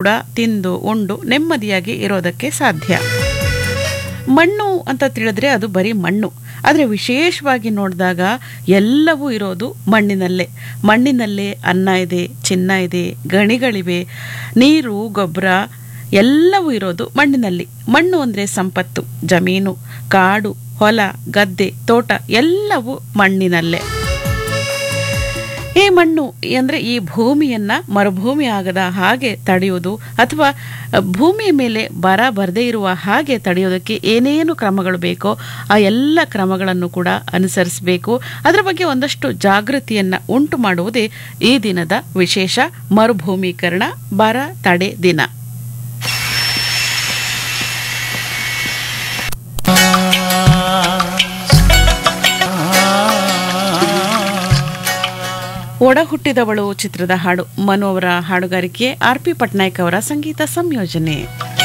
ಕೂಡ ತಿಂದು ಉಂಡು ನೆಮ್ಮದಿಯಾಗಿ ಇರೋದಕ್ಕೆ ಸಾಧ್ಯ ಮಣ್ಣು ಅಂತ ತಿಳಿದ್ರೆ ಅದು ಬರೀ ಮಣ್ಣು ಆದರೆ ವಿಶೇಷವಾಗಿ ನೋಡಿದಾಗ ಎಲ್ಲವೂ ಇರೋದು ಮಣ್ಣಿನಲ್ಲೇ ಮಣ್ಣಿನಲ್ಲೇ ಅನ್ನ ಇದೆ ಚಿನ್ನ ಇದೆ ಗಣಿಗಳಿವೆ ನೀರು ಗೊಬ್ಬರ ಎಲ್ಲವೂ ಇರೋದು ಮಣ್ಣಿನಲ್ಲಿ ಮಣ್ಣು ಅಂದರೆ ಸಂಪತ್ತು ಜಮೀನು ಕಾಡು ಹೊಲ ಗದ್ದೆ ತೋಟ ಎಲ್ಲವೂ ಮಣ್ಣಿನಲ್ಲೇ ಈ ಮಣ್ಣು ಅಂದರೆ ಈ ಭೂಮಿಯನ್ನ ಮರುಭೂಮಿ ಆಗದ ಹಾಗೆ ತಡೆಯೋದು ಅಥವಾ ಭೂಮಿಯ ಮೇಲೆ ಬರ ಬರದೇ ಇರುವ ಹಾಗೆ ತಡೆಯೋದಕ್ಕೆ ಏನೇನು ಕ್ರಮಗಳು ಬೇಕೋ ಆ ಎಲ್ಲ ಕ್ರಮಗಳನ್ನು ಕೂಡ ಅನುಸರಿಸಬೇಕು ಅದರ ಬಗ್ಗೆ ಒಂದಷ್ಟು ಜಾಗೃತಿಯನ್ನ ಉಂಟು ಮಾಡುವುದೇ ಈ ದಿನದ ವಿಶೇಷ ಮರುಭೂಮೀಕರಣ ಬರ ತಡೆ ದಿನ ಒಡ ಹುಟ್ಟಿದವಳು ಚಿತ್ರದ ಹಾಡು ಮನು ಅವರ ಹಾಡುಗಾರಿಕೆ ಆರ್ ಪಿ ಪಟ್ನಾಯಕ್ ಅವರ ಸಂಗೀತ ಸಂಯೋಜನೆ